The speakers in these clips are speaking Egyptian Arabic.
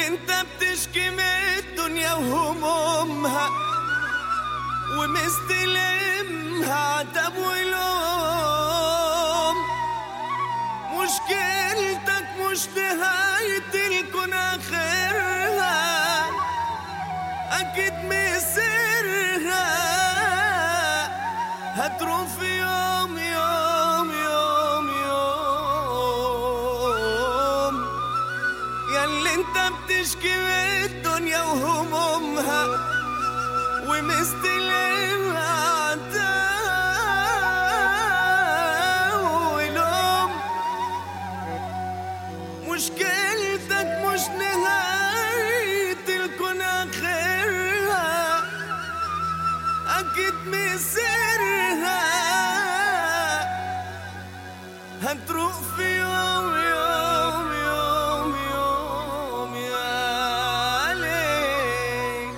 انت بتشكي من الدنيا وهمومها ومستلمها عتب ولوم مشكلتك مش نهاية الكون آخرها أكيد مصيرها هتروح في يوم يوم يوم يوم ياللي انت بتشكي من الدنيا وهمومها ومستلمها عتاب ولوم مشكلتك مش نهاية الكون آخرها أكيد مصيرها هتروح في يوم يوم يوم يوم يا ليل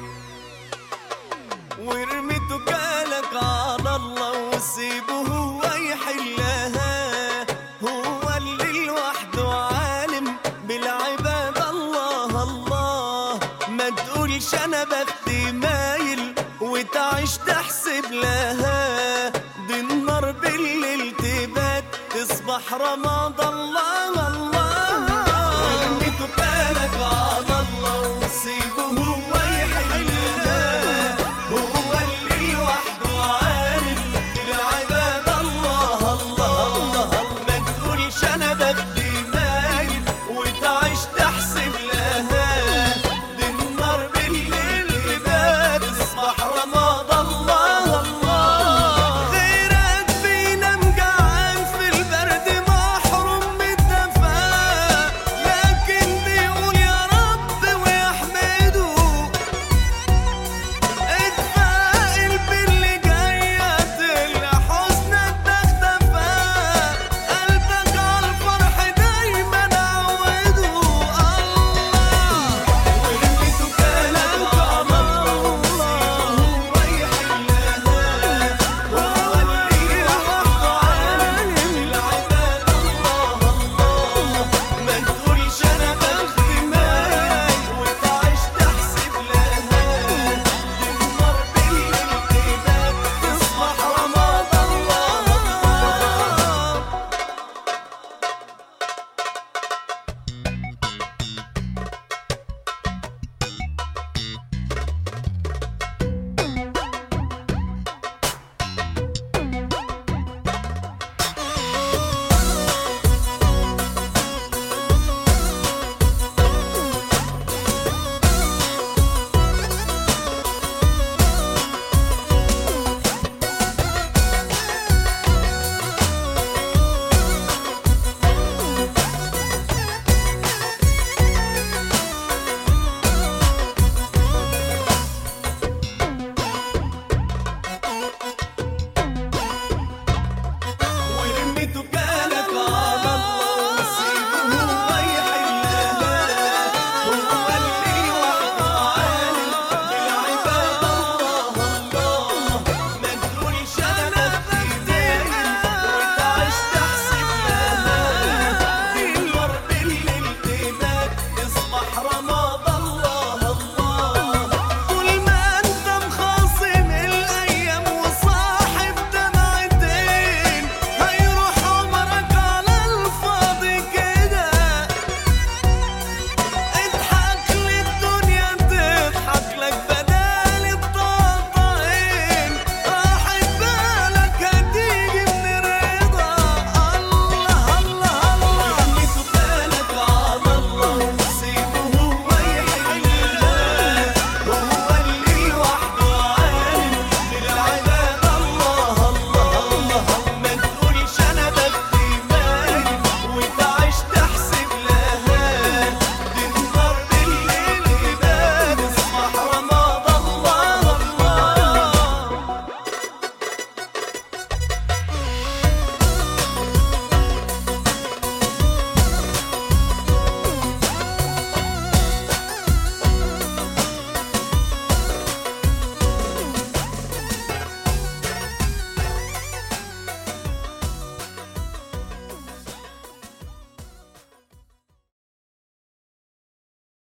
وارمي توكالك على الله وسيبه هو يحلها هو اللي لوحده عالم بالعباد الله الله ما تقولش انا بختي مايل وتعيش تحسب لها